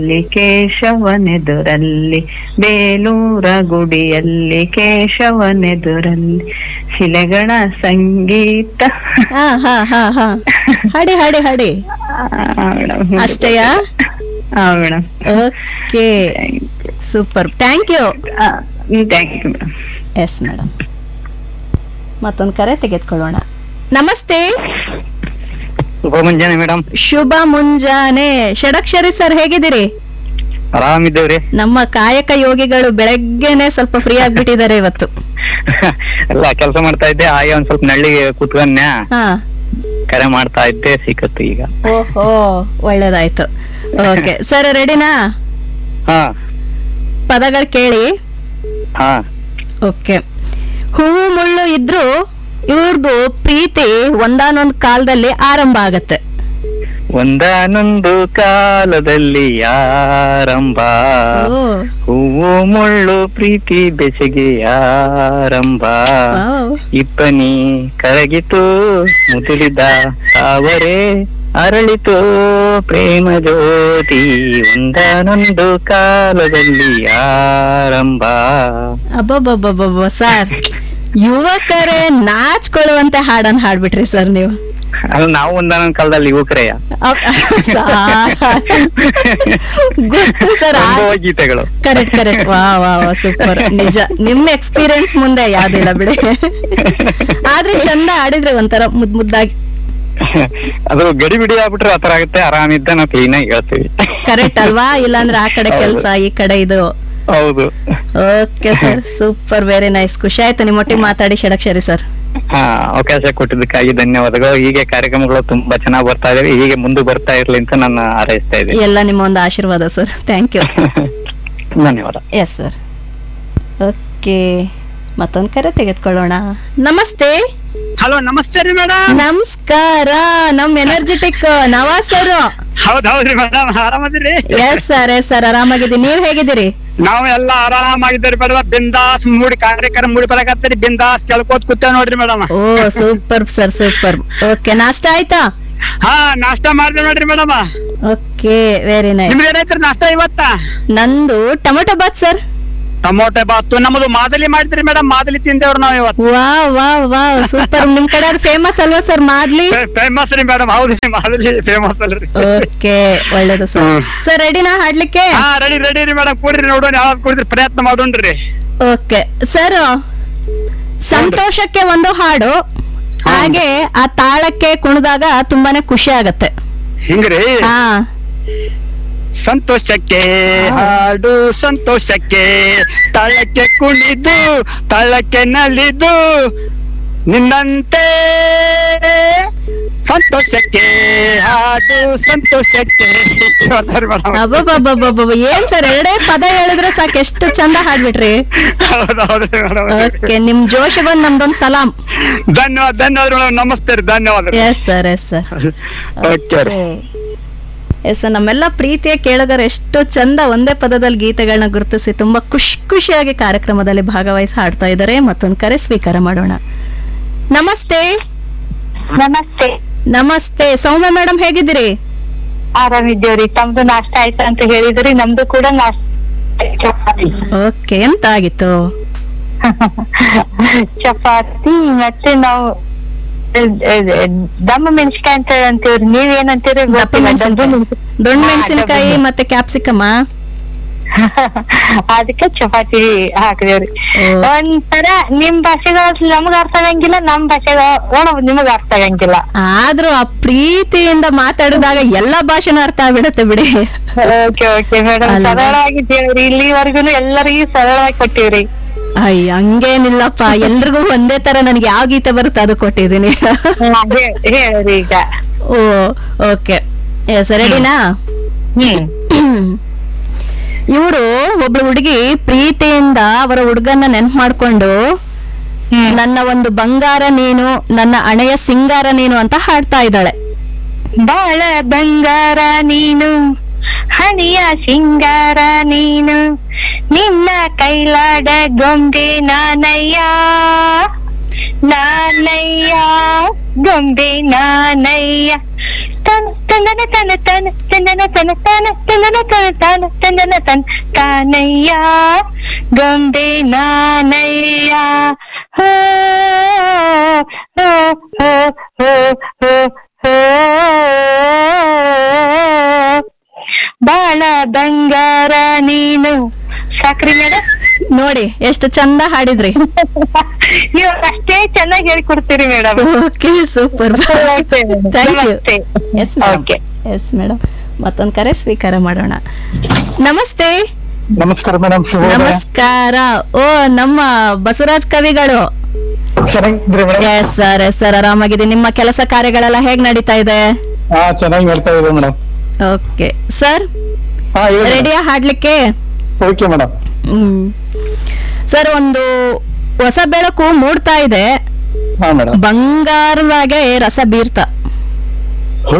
ಅಲ್ಲಿ ಕೇಶವನೆದುರಲ್ಲಿ ಬೇಲೂರ ಗುಡಿಯಲ್ಲಿ ಕೇಶವನೆದುರಲ್ಲಿ ಶಿಲೆಗಳ ಸಂಗೀತ ಹಾ ಹಾ ಹಾ ಹಾ ಹಾಡಿ ಹಾಡಿ ಹಾಡಿ ಆ, ಮೇಡಮ್ ಅಷ್ಟೇಯಾ ಹಾ madam okay super thank you thank you madam yes madam ಮತ್ತೊಂದು ಕರೆ ತೆಗೆದುಕೊಳ್ಳೋಣ ನಮಸ್ತೆ ಶುಭ ಮುಂಜಾನೆ ಮೇಡಮ್ ಶುಭ ಮುಂಜಾನೆ ಷಡಕ್ಷರಿ ಸರ್ ಹೇಗಿದ್ದೀರಿ ಆರಾಮಿದ್ದೇವ್ರಿ ನಮ್ಮ ಕಾಯಕ ಯೋಗಿಗಳು ಬೆಳಗ್ಗೆನೆ ಸ್ವಲ್ಪ ಫ್ರೀ ಆಗ್ಬಿಟ್ಟಿದ್ದಾರೆ ಇವತ್ತು ಎಲ್ಲ ಕೆಲಸ ಮಾಡ್ತಾ ಇದ್ದೆ ಹಾಗೆ ಒಂದ್ ಸ್ವಲ್ಪ ನಳ್ಳಿಗೆ ಕೂತ್ಕೊಂಡ್ನ್ಯಾ ಹಾ ಕರೆ ಮಾಡ್ತಾ ಇದ್ದೆ ಸಿಕ್ಕತ್ತು ಈಗ ಓಹೋ ಒಳ್ಳೇದಾಯ್ತು ಓಕೆ ಸರ್ ರೆಡಿನಾ ಹಾ ಪದಗಳು ಕೇಳಿ ಹಾ ಓಕೆ ಹೂವು ಮುಳ್ಳು ಇದ್ರು ಇವ್ರದ್ದು ಪ್ರೀತಿ ಒಂದಾನೊಂದು ಕಾಲದಲ್ಲಿ ಆರಂಭ ಆಗತ್ತೆ ಒಂದಾನೊಂದು ಕಾಲದಲ್ಲಿ ಆರಂಭ ಓ, ಹೂವು ಮುಳ್ಳು ಪ್ರೀತಿ ಬೆಸಗೆ ಆರಂಭ ವಾವ್. ಇಬ್ಬನಿ ಕರಗಿತು ಮುದುಲಿದ ತಾವರೆ ಅರಳಿತು ಪ್ರೇಮ ಜ್ಯೋತಿ ಒಂದಾನೊಂದು ಕಾಲದಲ್ಲಿ ಆರಂಭ ಅಬ್ಬಬ್ಬಬ್ಬಬ್ಬ ಸರ್ ಯುವಕರೇ ನಾಚ್ಕೊಳ್ಳುವಂತೆ ಹಾಡನ್ನ ಹಾಡ್ಬಿಟ್ರಿ ಸರ್ ನೀವು ಅದು ನಾವು ಒಂದಾನೊಂದು ಕಾಲದಲ್ಲಿ ಯುವಕರೆಯ ಅವ್- ಸಾಕ್. ಗೊತ್ತು ಸರ್ ಅನುಭವ ಗೀತೆಗಳು ಕರೆಕ್ಟ್ ಕರೆಕ್ಟ್ ವಾ ವಾ ವಾ ಸೂಪರ್ ನಿಜ ನಿಮ್ಮ ಎಕ್ಸ್ಪೀರಿಯನ್ಸ್ ಮುಂದೆ ಯಾವ್ದಿಲ್ಲ ಬಿಡಿ ಆದ್ರೆ ಚಂದ ಆಡಿದ್ರೆ ಒಂಥರ ಮುದ್ ಮುದ್ದಾಗಿ ಅದು ಗಡಿ ಬಿಡಿ ಆಗ್ಬಿಟ್ರೆ ಆತರ ಆಗುತ್ತೆ ಆರಾಮಿದ್ದ ನಾವು ಕ್ಲೀನ್ ಆಗಿ ಹೇಳ್ತೀವಿ ಕರೆಕ್ಟ್ ಅಲ್ವಾ ಇಲ್ಲಾಂದ್ರೆ ಆ ಕಡೆ ಹೌದು. ಕೆಲ್ಸ ಈ ಕಡೆ ಇದು ಹೌದು okay sir super very nice ಖುಷಿ ಆಯ್ತು ನಿಮ್ಮೊಟ್ಟಿಗೆ ಮಾತಾಡಿ ಷಡಕ್ಷರಿ ಸರ್ ಹಾ ಅವಕಾಶ ಕೊಟ್ಟಿದ್ದಕ್ಕಾಗಿ ಧನ್ಯವಾದಗಳು ಹೀಗೆ ಕಾರ್ಯಕ್ರಮಗಳು ತುಂಬಾ ಚೆನ್ನಾಗಿ ಬರ್ತಾ ಇದಾವೆ ಹೀಗೆ ಮುಂದೆ ಬರ್ತಾ ಇರ್ಲಿ ಅಂತ ನಾನು ಹಾರೈಸ್ತಾ ಇದ್ದೀನಿ ಎಲ್ಲ ನಿಮ್ಮ ಒಂದು ಆಶೀರ್ವಾದ ಸರ್ ಥ್ಯಾಂಕ್ ಯು ಧನ್ಯವಾದ ಎಸ್ ಸರ್ ಓಕೆ ಮತ್ತೊಂದು ಕರೆ ತೆಗೆದುಕೊಳ್ಳೋಣ ನಮಸ್ತೆ ಹಲೋ ನಮಸ್ತೆ ರೀ ಮೇಡಮ್ ನಮಸ್ಕಾರ ನಮ್ ಎನರ್ಜೆಟಿಕ್ ನವಾಜ್ ಸರ್ ಹೌದ್ ಹೌದ್ರಿ ಮೇಡಮ್ ಆರಾಮದಿರಿ ಎಸ್ ಸರ್ ಎಸ್ ಸರ್ ಆರಾಮಾಗಿದ್ದೀನಿ ನೀವ್ ಹೇಗಿದ್ದೀರಿ ನಾವು ಎಲ್ಲಾ ಆರಾಮಾಗಿದ್ದೀರಿ ಮೇಡಮ್ ಬಿಂದಾಸ್ ಮೂಡಿ ಕಾರ್ಯಕ್ರಮ ಮೂಡಿ ಬರಕತ್ತೀರಿ ಬಿಂದಾಸ್ ಕೇಳ್ಕೋತ್ ಕೂತೇವ್ ನೋಡ್ರಿ ಮೇಡಮ್ ಓ ಸೂಪರ್ ಸರ್ ಸೂಪರ್ ಓಕೆ ನಾಷ್ಟ ಆಯ್ತಾ ಹಾ ನಾಷ್ಟ ಮಾಡಿದ್ರಿ ನೋಡ್ರಿ ಮೇಡಮ್ ಓಕೆ ವೆರಿ ನೈಸ್ ನಿಮ್ದು ಏನೈತ್ರಿ ನಾಷ್ಟ ಇವತ್ತ ನಂದು tomato bath sir tomato bath ನಮ್ಮದು ಮಾದಲಿ ಮಾಡಿದ್ರಿ ಮೇಡಮ್ ಮಾದಲಿ ತಿಂದೇವ್ರಿ ನಾವ್ ಇವತ್ತು ವಾ ವಾ ವಾ ಸೂಪರ್ ನಿಮ್ ಕಡೆ ಫೇಮಸ್ ಅಲ್ವಾ ಸರ್ ಮಾದ್ಲಿ ಫೇಮಸ್ ರೀ ಮೇಡಮ್ ಹೌದ್ರಿ ಮಾದಲಿ ಫೇಮಸ್ ಅಲ್ರಿ ಓಕೆ ಒಳ್ಳೇದು ಸರ್ ಹ್ಮ್. ಸರ್ ರೆಡಿನಾ ಹಾಡ್ಲಿಕ್ಕೆ ಹಾ ರೆಡಿ ರೆಡಿ ರೀ ಮೇಡಮ್ ಕೂಡ್ರಿ ನೋಡೋಣ ಯಾವ್ದು ಕುಡಿದ್ರಿ ಪ್ರಯತ್ನ ಮಾಡೋಣ್ರಿ ಓಕೆ ಸರ್ ಸಂತೋಷಕ್ಕೆ ಒಂದು ಹಾಡು ಹಾಗೆ ಆ ತಾಳಕ್ಕೆ ಕುಣಿದಾಗ ತುಂಬಾನೇ ಖುಷಿ ಆಗತ್ತೆ ಹಿಂಗ್ರಿ ಹಾ ಸಂತೋಷಕ್ಕೆ ಹಾಡು ಸಂತೋಷಕ್ಕೆ ತಳಕ್ಕೆ ಕುಣಿದು ತಳಕ್ಕೆ ನಲಿದು ನಿನ್ನಂತೆ ಸಂತೋಷಕ್ಕೆ ಹಾಡು ಸಂತೋಷಕ್ಕೆ ಹೇಳ್ತಾರೆ ಮೇಡಮ್ ಅಬ್ಬಬ್ಬಬ್ಬಬ್ಬಬ್ಬ ಏನ್ ಸರ್ ಎರಡೇ ಪದ ಹೇಳಿದ್ರೆ ಸಾಕು ಎಷ್ಟು ಚಂದ ಹಾಡ್ಬಿಟ್ರಿ ಹೌದೌದ್ರಿ ಮೇಡಮ್ ಓಕೆ ನಿಮ್ ಜೋಶಗೊಂದ್ ನಮ್ದೊಂದ್ ಸಲಾಂ ಧನ್ಯವಾದ ಧನ್ಯವಾದ ಮೇಡಮ್ ನಮಸ್ತೆ ರೀ ಧನ್ಯವಾದ yes sir yes sir okay ರೀ ಎಸ್ ನಮ್ಮೆಲ್ಲ ಪ್ರೀತಿಯ ಕೇಳುಗರು ಎಷ್ಟು ಚಂದ ಒಂದೇ ಪದದಲ್ಲಿ ಗೀತೆಗಳನ್ನ ಗುರುತಿಸಿ ತುಂಬಾ ಖುಷಿ ಖುಷಿಯಾಗಿ ಕಾರ್ಯಕ್ರಮದಲ್ಲಿ ಭಾಗವಹಿಸಿ ಹಾಡ್ತಾ ಇದ್ದಾರೆ ಮತ್ತೊಂದು ಕರೆ ಸ್ವೀಕಾರ ಮಾಡೋಣ ನಮಸ್ತೆ ನಮಸ್ತೆ ನಮಸ್ತೆ ಸೌಮ್ಯ ಮೇಡಮ್ ಹೇಗಿದ್ದೀರಿ ಆರಾಮಿದ್ದೇವ್ರಿ ತಮ್ದು ನಾಷ್ಟ ಆಯ್ತಾ ಅಂತ ಹೇಳಿದ್ರಿ ನಮ್ದು ಕೂಡ ನಾಷ್ಟ ಚಪಾತಿ ಓಕೆ ಎಂತ ಆಗಿತ್ತು ಚಪಾತಿ ಮತ್ತೆ ನಾವು ದಮ್ಮ ಮೆಣಸಿಕಾಯಿ ಅಂತ ಅಂತೀವ್ರಿ ನೀವೇನಂತೀರಿ ದಪ್ಪ ಮೆಣಸಿನಕಾಯಿ ದೊಡ್ಡ ಮೆಣಸಿನಕಾಯಿ ಮತ್ತೆ ಕ್ಯಾಪ್ಸಿಕಮ ಅದಕ್ಕೆ ಚಪಾತಿ ಹಾಕಿದೇವ್ರಿ ಓ. ಒಂಥರ ನಿಮ್ ಭಾಷೆಗಳು ನಮಗ ಅರ್ಥ ಆಗಂಗಿಲ್ಲ ನಮ್ ಭಾಷೆಗಳು ನಿಮಗ ಅರ್ಥ ಆಗಂಗಿಲ್ಲ ಆದ್ರೂ ಆ ಪ್ರೀತಿಯಿಂದ ಮಾತಾಡಿದಾಗ ಎಲ್ಲಾ ಭಾಷೆನೂ ಅರ್ಥ ಆಗ್ಬಿಡುತ್ತೆ ಬಿಡಿ ಓಕೆ ಓಕೆ ಮೇಡಮ್ ಅಲ್ವಾ? ಸರಳವಾಗಿ ದೇವ್ರಿ ಇಲ್ಲಿವರೆಗೂ ಎಲ್ಲರಿಗೂ ಸರಳವಾಗಿ ಕೊಟ್ಟಿವ್ರಿ ಅಯ್ಯ ಹಂಗೇನಿಲ್ಲಪ್ಪ ಎಲ್ರಿಗೂ ಒಂದೇ ತರ ನನ್ಗೆ ಯಾವ ಗೀತೆ ಬರುತ್ತೆ ಅದು ಕೊಟ್ಟಿದ್ದೀನಿ ಹೇ- ಹೇಳ್ರಿ ಈಗ ಓ ಓಕೆ ಎಸ್ ರೆಡಿನಾ ಹ್ಮ್ ಇವರು ಒಬ್ಳು ಹುಡುಗಿ ಪ್ರೀತಿಯಿಂದ ಅವರ ಹುಡುಗನ್ನ ನೆನ್ಪು ಮಾಡ್ಕೊಂಡು ಹ್ಮ್ ನನ್ನ ಒಂದು ಬಂಗಾರ ನೀನು ನನ್ನ ಹಣೆಯ ಸಿಂಗಾರ ನೀನು ಅಂತ ಹಾಡ್ತಾ ಇದ್ದಾಳೆ ಬಾಳ ಬಂಗಾರ ನೀನು ಹಣಿಯ ಸಿಂಗಾರ ನೀನು ನಿನ್ನ ಕೈಲಾಡ ಗೊಂಬೆ ನಾನಯ್ಯ ನಾನಯ್ಯ ಗೊಂಬೆ ನಾನಯ್ಯ ತಾನ ತಂದನ ತನ ತಾನ ತಂದನ ತನ ತಾನ ತಂದನ ತನ ತಾನ ತಂದನ ತನ ತಾನಯ್ಯ ಗೊಂಬೆ ನಾನಯ್ಯ ಹೋ ಹೋ ಹೋ ಹೋ ಹೋ ಹೋ ಬಾಳ ಬಂಗಾರ ನೀನು ಸಾಕ್ರಿ ಮೇಡಮ್ ನೋಡಿ ಎಷ್ಟು ಚಂದ ಹಾಡಿದ್ರಿ ನೀವು ಅಷ್ಟೇ ಚೆನ್ನಾಗಿ ಹೇಳ್ಕೊಡ್ತೀರಿ madam okay super Okay, madam. Thank you ನಮಸ್ತೆ. Yes madam Okay. Yes madam ಮತ್ತೊಂದು ಕರೆ ಸ್ವೀಕಾರ ಮಾಡೋಣ ನಮಸ್ತೆ ನಮಸ್ಕಾರ ಮೇಡಮ್ ನಮಸ್ಕಾರ ಓ ನಮ್ಮ ಬಸವರಾಜ್ ಕವಿಗಳು ಚೆನ್ನಾಗಿದ್ರಿ madam yes sir yes sir ಆರಾಮಾಗಿದೆ ನಿಮ್ಮ ಕೆಲಸ ಕಾರ್ಯಗಳೆಲ್ಲ ಹೇಗ್ ನಡೀತಾ ಇದೆ ಹಾ ಚೆನ್ನಾಗಿ ಹೇಳ್ತಾ ಇದೆ ಮೇಡಮ್ ಓಕೆ ಸರ್ ಹಾ ಹೇಳಿ ರೆಡಿಯಾ ಹಾಡ್ಲಿಕ್ಕೆ ಓಕೆ ಮೇಡಮ್ ಹ್ಮ್ ಸರ್ ಒಂದು ಹೊಸ ಬೆಳಕು ಮೂಡ್ತಾ ಇದೆ ಹಾ ಮೇಡಮ್ ಬಂಗಾರದಾಗೆ ರಸ ಬೀರ್ತಾ